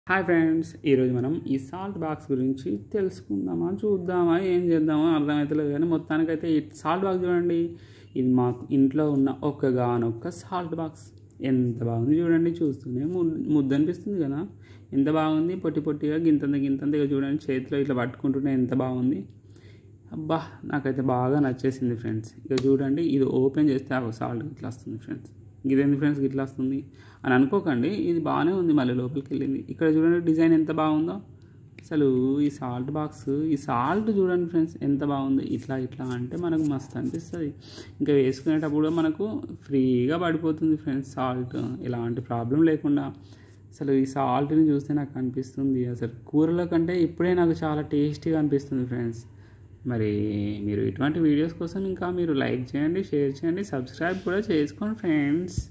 hi friends ఈరోజు మనం ఈ సాల్ట్ బాక్స్ గురించి తెలుసుకుందామా చూద్దామా ఏం చేద్దామా అర్థమవుతలేదు కానీ మొత్తానికైతే ఈ సాల్ట్ బాక్స్ చూడండి ఇది మాకు ఇంట్లో ఉన్న ఒక్కగానొక్క సాల్ట్ బాక్స్ ఎంత బాగుంది చూడండి చూస్తూనే ము- ముద్ద అనిపిస్తుంది కదా ఎంత బాగుంది పొట్టి పొట్టిగా గింతంత గింతంత ఇక చూడండి చేతిలో ఇట్లా పట్టుకుంటుంటే ఎంత బాగుంది అబ్బా నాకైతే బాగా నచ్చేసింది ఫ్రెండ్స్ ఇక చూడండి ఇది ఓపెన్ చేస్తే ఆ సాల్ట్ ఇట్లా వస్తుంది ఫ్రెండ్స్ ఇదేంది ఫ్రెండ్స్ ఇట్లా వస్తుంది అని అనుకోకండి ఇది బాగానే ఉంది మళ్ళీ లోపలికి వెళ్ళింది ఇక్కడ చూడండి డిజైన్ ఎంత బాగుందో అసలు ఈ సాల్ట్ బాక్స్ ఈ సాల్ట్ చూడండి ఫ్రెండ్స్ ఎంత బాగుంది ఇట్లా ఇట్లా అంటే మనకు మస్తు అనిపిస్తుంది ఇంకా వేసుకునేటప్పుడు కూడా మనకు ఫ్రీగా పడిపోతుంది ఫ్రెండ్స్ సాల్ట్ ఎలాంటి ప్రాబ్లం లేకుండా అసలు ఈ సాల్ట్ని చూస్తే నాకు అనిపిస్తుంది అసలు కూరల కంటే ఇప్పుడే నాకు చాలా టేస్టీగా అనిపిస్తుంది ఫ్రెండ్స్ మరి మీరు ఇటువంటి వీడియోస్ కోసం ఇంకా మీరు లైక్ చేయండి షేర్ చేయండి సబ్స్క్రైబ్ కూడా చేసుకోండి ఫ్రెండ్స్